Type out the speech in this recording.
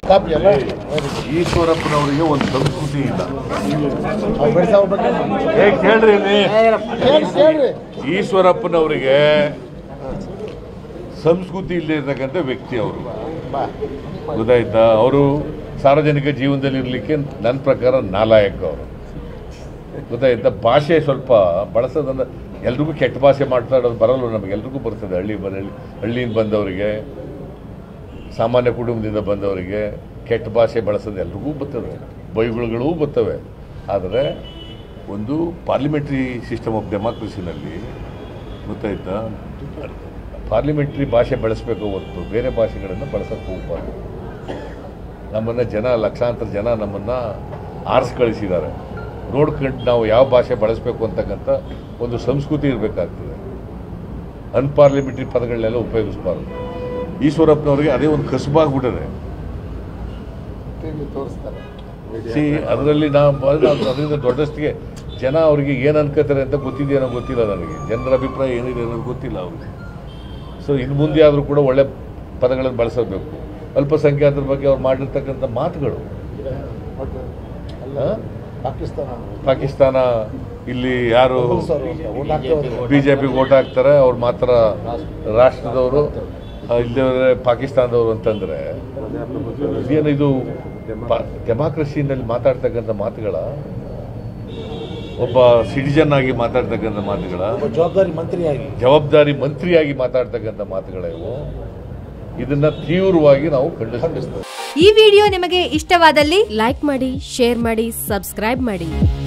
Copy ಎಲ್ಲ ಈಶ್ವರಪ್ಪನವರಿಗೆ ಒಂದು ಸಂಸ್ಕೃತಿ ಇಲ್ಲ ಅವ್ರು ಬೆಳೆಸ ಹೋಗ್ಬೇಕು ಏ ಕೇಳ್ರಿ ಇಲ್ಲಿ. ಕೇಳಿ ಕೇಳ್ರಿ ಈಶ್ವರಪ್ಪನವರಿಗೆ ಸಂಸ್ಕೃತಿ ಇಲ್ಲದೆ ಇರ್ತಕ್ಕಂಥ ವ್ಯಕ್ತಿ ಅವರು ಬಾ ಗೊತ್ತಾಯ್ತಾ ಅವರು ಸಾರ್ವಜನಿಕ ಜೀವನದಲ್ಲಿ ಇರಲಿಕ್ಕೆ ನನ್ನ ಪ್ರಕಾರ ನಾಲಾಯಕ ಅವರು ಗೊತ್ತಾಯ್ತಾ ಭಾಷೆ ಸ್ವಲ್ಪ ಬಳಸೋದನ್ನ ಎಲ್ರಿಗೂ ಕೆಟ್ಟ ಭಾಷೆ ಮಾತಾಡೋದು ಬರಲ್ಲ ನಮಗೆ ಎಲ್ರಿಗೂ ಬರ್ತದೆ ಹಳ್ಳಿ ಬರ ಹಳ್ಳಿಯಿಂದ ಬಂದವರಿಗೆ ಸಾಮಾನ್ಯ ಕುಟುಂಬದಿಂದ ಬಂದವರಿಗೆ ಕೆಟ್ಟ ಭಾಷೆ ಬಳಸೋದು ಎಲ್ರಿಗೂ ಬರ್ತದೆ ಬೈಗುಳುಗಳೂ ಬರ್ತವೆ ಆದರೆ ಒಂದು ಪಾರ್ಲಿಮೆಂಟ್ರಿ ಸಿಸ್ಟಮ್ ಆಫ್ ಡೆಮಾಕ್ರಸಿನಲ್ಲಿ ಗೊತ್ತಾಯ್ತಾ ಪಾರ್ಲಿಮೆಂಟ್ರಿ ಭಾಷೆ ಬಳಸಬೇಕು ಹೊರತು ಬೇರೆ ಭಾಷೆಗಳನ್ನು ಬಳಸೋಕ್ಕೆ ಹೋಗ್ಬಾರ್ದು ನಮ್ಮನ್ನು ಜನ ಲಕ್ಷಾಂತರ ಜನ ನಮ್ಮನ್ನು ಆರಿಸಿ ಕಳಿಸಿದ್ದಾರೆ ನೋಡ್ಕೊಂಡು ನಾವು ಯಾವ ಭಾಷೆ ಬಳಸಬೇಕು ಅಂತಕ್ಕಂಥ ಒಂದು ಸಂಸ್ಕೃತಿ ಇರಬೇಕಾಗ್ತದೆ ಅನ್ಪಾರ್ಲಿಮೆಂಟ್ರಿ ಪದಗಳನ್ನೆಲ್ಲ ಉಪಯೋಗಿಸಬಾರ್ದು ಈಶ್ವರಪ್ಪನವರಿಗೆ ಅದೇ ಒಂದು ಕಸುಬಾಗ್ಬಿಟ್ಟಿದೆ ಟಿವಿ ತೋರಿಸ್ತಾರೆ ಸಿ ಅದರಲ್ಲಿ ನಾವು ಅದರಿಂದ ದೊಡ್ಡಷ್ಟಿಗೆ ಜನ ಅವರಿಗೆ ಏನು ಅನ್ಕೋತಾರೆ ಅಂತ ಗೊತ್ತಿದೆಯೇನೋ ಗೊತ್ತಿಲ್ಲ ನನಗೆ ಜನರ ಅಭಿಪ್ರಾಯ ಏನಿದೆ ಅನ್ನೋದು ಗೊತ್ತಿಲ್ಲ ಅವ್ರಿಗೆ ಸೊ ಇನ್ನು ಮುಂದೆ ಆದರೂ ಕೂಡ ಒಳ್ಳೆ ಪದಗಳನ್ನು ಬಳಸಬೇಕು ಅಲ್ಪಸಂಖ್ಯಾತರ ಬಗ್ಗೆ ಅವ್ರು ಮಾಡಿರ್ತಕ್ಕಂಥ ಮಾತುಗಳು ಒಟ್ಟು ಅಲ್ಲ ಹಾ? ಪಾಕಿಸ್ತಾನ ಪಾಕಿಸ್ತಾನ ಇಲ್ಲಿ ಯಾರು ಸರ್ ಊಟ ಹಾಕ್ತೇವೆ ಬಿ ಜೆ ಪಿಗೆ ಓಟ್ ಹಾಕ್ತಾರೆ ಅವ್ರು ಮಾತ್ರ ರಾಷ್ಟ್ರದವರು ಇಲ್ಲದೇ ಪಾಕಿಸ್ತಾನದವರು ಅಂತಂದರೆ ಇದೇನು ಇದು ಡೆಮಾಕ್ರಸಿನಲ್ಲಿ ಮಾತಾಡ್ತಕ್ಕಂಥ ಮಾತುಗಳ ಒಬ್ಬ ಸಿಟಿಜನ್ ಆಗಿ ಮಾತಾಡ್ತಕ್ಕಂಥ ಮಾತುಗಳ ಒಬ್ಬ ಜವಾಬ್ದಾರಿ ಮಂತ್ರಿಯಾಗಿ ಜವಾಬ್ದಾರಿ ಮಂತ್ರಿಯಾಗಿ ಮಾತಾಡ್ತಕ್ಕಂಥ ಮಾತುಗಳ ಇವು ಇದನ್ನ ತೀವ್ರವಾಗಿ ನಾವು ಖಂಡಿಸ್ತೀವಿ ಖಂಡಿಸ್ತೇವೆ ಈ ವಿಡಿಯೋ ನಿಮಗೆ ಇಷ್ಟವಾದಲ್ಲಿ ಲೈಕ್ ಮಾಡಿ ಶೇರ್ ಮಾಡಿ ಸಬ್ಸ್ಕ್ರೈಬ್ ಮಾಡಿ